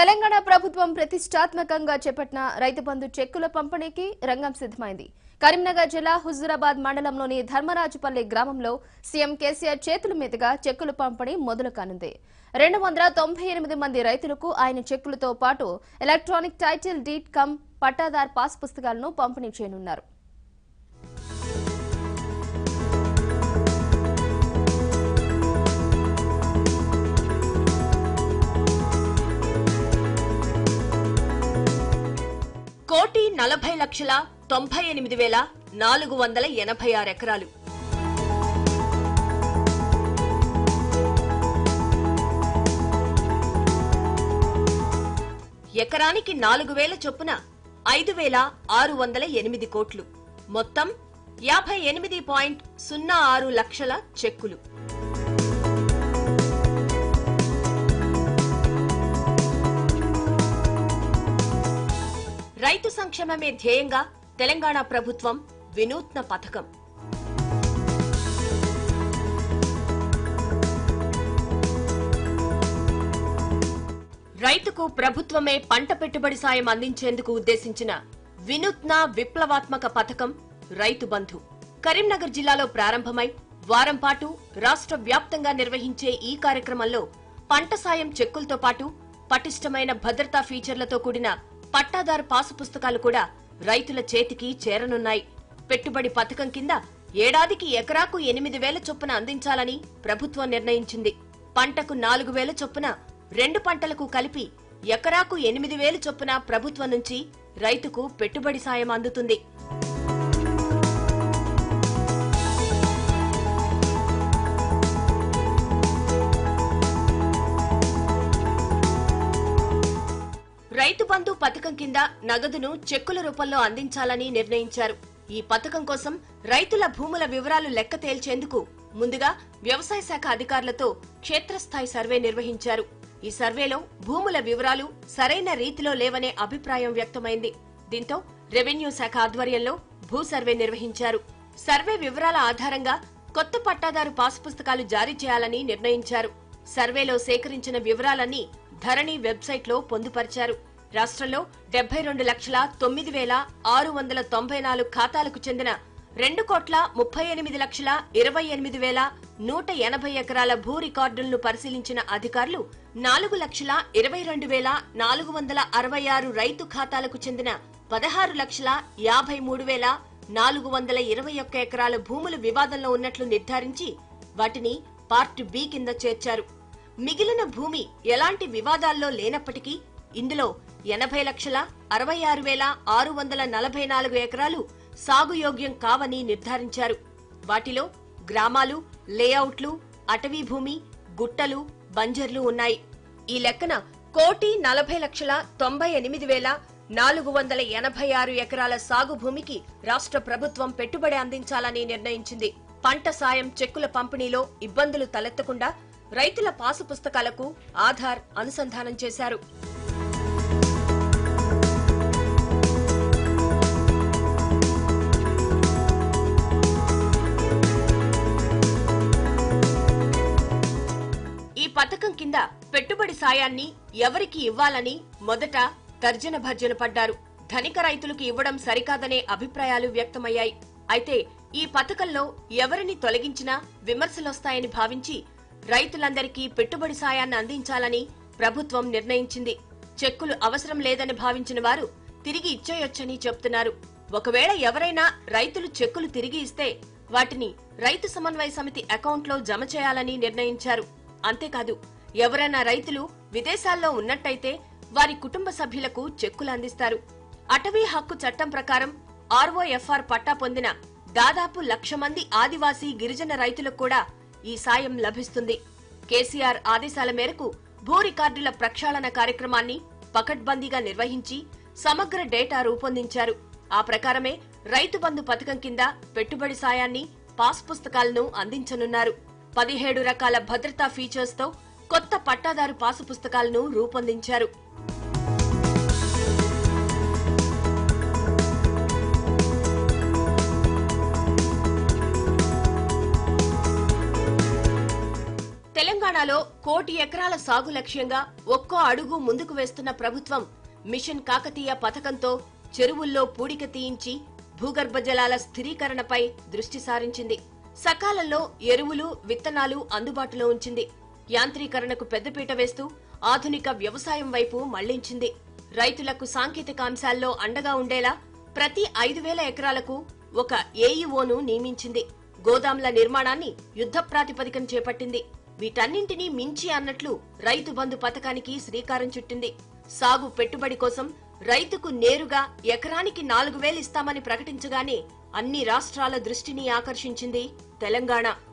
తెలంగాణ ప్రభుత్వం ప్రతిష్టాత్మకంగా చేపట్టిన రైతు బంధు చెక్కుల పంపిణీకి రంగం సిద్ధమైంది కరీంనగర్ జిల్లా హుజూరాబాద్ మండలంలోని ధర్మరాజుపల్లి గ్రామంలో సీఎం కేసీఆర్ చేతుల మీదుగా చెక్కుల పంపిణీ మొదలు కానుంది రెండు వందల తొంభై ఎనిమిది మంది రైతులకు ఆయన చెక్కులతో పాటు ఎలక్ట్రానిక్ టైటిల్ డీట్ కమ్ పట్టాదార్ పాస్ పుస్తకాలను పంపిణీ చేయనున్నారు కోటి నలభై లక్షల తొంభై ఎనిమిది వేల నాలుగు వందల ఎనభై ఆరు ఎకరాలు ఎకరానికి నాలుగు వేల చొప్పున ఐదు వేల ఆరు వందల ఎనిమిది కోట్లు మొత్తం యాభై ఎనిమిది పాయింట్ సున్నా ఆరు లక్షల చెక్కులు రైతు సంక్షేమమే ధ్యేయంగా తెలంగాణ ప్రభుత్వం వినూత్న పథకం రైతుకు ప్రభుత్వమే పంట పెట్టుబడి సాయం అందించేందుకు ఉద్దేశించిన వినూత్న విప్లవాత్మక పథకం రైతు బంధు కరీంనగర్ జిల్లాలో ప్రారంభమై వారం పాటు రాష్ట్ర వ్యాప్తంగా నిర్వహించే ఈ కార్యక్రమంలో పంట సాయం చెక్కులతో పాటు పటిష్టమైన భద్రతా ఫీచర్లతో కూడిన పట్టాదారు పాసు పుస్తకాలు కూడా రైతుల చేతికి చేరనున్నాయి పెట్టుబడి పథకం కింద ఏడాదికి ఎకరాకు ఎనిమిది వేల చొప్పున అందించాలని ప్రభుత్వం నిర్ణయించింది పంటకు నాలుగు వేల చొప్పున రెండు పంటలకు కలిపి ఎకరాకు ఎనిమిది వేలు చొప్పున ప్రభుత్వం నుంచి రైతుకు పెట్టుబడి సాయం అందుతుంది రైతు బంధు పథకం కింద నగదును చెక్కుల రూపంలో అందించాలని నిర్ణయించారు ఈ పథకం కోసం రైతుల భూముల వివరాలు లెక్క తేల్చేందుకు ముందుగా వ్యవసాయ శాఖ అధికారులతో క్షేత్రస్థాయి సర్వే నిర్వహించారు ఈ సర్వేలో భూముల వివరాలు సరైన రీతిలో లేవనే అభిప్రాయం వ్యక్తమైంది దీంతో రెవెన్యూ శాఖ ఆధ్వర్యంలో భూ సర్వే నిర్వహించారు సర్వే వివరాల ఆధారంగా కొత్త పట్టాదారు పాసు పుస్తకాలు జారీ చేయాలని నిర్ణయించారు సర్వేలో సేకరించిన వివరాలన్నీ ధరణి వెబ్సైట్లో పొందుపరిచారు రాష్ట్రంలో డెబ్బై రెండు లక్షల తొమ్మిది వేల ఆరు వందల తొంభై నాలుగు ఖాతాలకు చెందిన రెండు కోట్ల ముప్పై ఎనిమిది లక్షల ఇరవై ఎనిమిది వేల నూట ఎనభై ఎకరాల భూ రికార్డులను పరిశీలించిన అధికారులు నాలుగు లక్షల ఇరవై రెండు వేల నాలుగు వందల అరవై ఆరు రైతు ఖాతాలకు చెందిన పదహారు లక్షల యాభై మూడు వేల నాలుగు వందల ఇరవై ఒక్క ఎకరాల భూములు వివాదంలో ఉన్నట్లు నిర్ధారించి వాటిని పార్ట్ బి కింద చేర్చారు మిగిలిన భూమి ఎలాంటి వివాదాల్లో లేనప్పటికీ ఇందులో ఎనభై లక్షల అరవై ఆరు వేల ఆరు వందల నలభై నాలుగు ఎకరాలు సాగు యోగ్యం కావని నిర్ధారించారు వాటిలో గ్రామాలు లేఅవుట్లు అటవీ భూమి గుట్టలు బంజర్లు ఉన్నాయి ఈ లెక్కన కోటి నలభై లక్షల తొంభై ఎనిమిది వేల నాలుగు వందల ఎనభై ఆరు ఎకరాల సాగు భూమికి రాష్ట్ర ప్రభుత్వం పెట్టుబడి అందించాలని నిర్ణయించింది పంట సాయం చెక్కుల పంపిణీలో ఇబ్బందులు తలెత్తకుండా రైతుల పాసు పుస్తకాలకు ఆధార్ అనుసంధానం చేశారు ఈ పథకం కింద పెట్టుబడి సాయాన్ని ఎవరికి ఇవ్వాలని మొదట తర్జన భర్జన పడ్డారు ధనిక రైతులకు ఇవ్వడం సరికాదనే అభిప్రాయాలు వ్యక్తమయ్యాయి అయితే ఈ పథకంలో ఎవరిని తొలగించినా విమర్శలొస్తాయని భావించి రైతులందరికీ పెట్టుబడి సాయాన్ని అందించాలని ప్రభుత్వం నిర్ణయించింది చెక్కులు అవసరం లేదని భావించిన వారు తిరిగి ఇచ్చేయొచ్చని చెప్తున్నారు ఒకవేళ ఎవరైనా రైతులు చెక్కులు తిరిగి ఇస్తే వాటిని రైతు సమన్వయ సమితి అకౌంట్లో జమ చేయాలని నిర్ణయించారు అంతేకాదు ఎవరైనా రైతులు విదేశాల్లో ఉన్నట్టయితే వారి కుటుంబ సభ్యులకు చెక్కులు అందిస్తారు అటవీ హక్కు చట్టం ప్రకారం ఆర్ఓఎఫ్ఆర్ పట్టా పొందిన దాదాపు లక్ష మంది ఆదివాసీ గిరిజన రైతులకు కూడా ఈ సాయం లభిస్తుంది కేసీఆర్ ఆదేశాల మేరకు భూ రికార్డుల ప్రక్షాళన కార్యక్రమాన్ని పకడ్బందీగా నిర్వహించి సమగ్ర డేటా రూపొందించారు ఆ ప్రకారమే రైతు బంధు పథకం కింద పెట్టుబడి సాయాన్ని పాస్ పుస్తకాలను అందించనున్నారు పదిహేడు రకాల భద్రతా ఫీచర్స్ తో కొత్త పట్టాదారు పాసు పుస్తకాలను రూపొందించారు తెలంగాణ తెలంగాణలో కోటి ఎకరాల సాగు లక్ష్యంగా ఒక్కో అడుగు ముందుకు వేస్తున్న ప్రభుత్వం మిషన్ కాకతీయ పథకంతో చెరువుల్లో పూడిక తీయించి భూగర్భ జలాల స్థిరీకరణపై దృష్టి సారించింది సకాలంలో ఎరువులు విత్తనాలు అందుబాటులో ఉంచింది యాంత్రీకరణకు పెద్దపీట వేస్తూ ఆధునిక వ్యవసాయం వైపు మళ్లించింది రైతులకు సాంకేతిక అంశాల్లో అండగా ఉండేలా ప్రతి ఐదు వేల ఎకరాలకు ఒక ఏఈఓను నియమించింది గోదాంల నిర్మాణాన్ని యుద్ధ ప్రాతిపదికన చేపట్టింది వీటన్నింటినీ మించి అన్నట్లు రైతు బంధు పథకానికి శ్రీకారం చుట్టింది సాగు పెట్టుబడి కోసం రైతుకు నేరుగా ఎకరానికి నాలుగు వేలు ఇస్తామని ప్రకటించగానే అన్ని రాష్ట్రాల దృష్టిని ఆకర్షించింది తెలంగాణ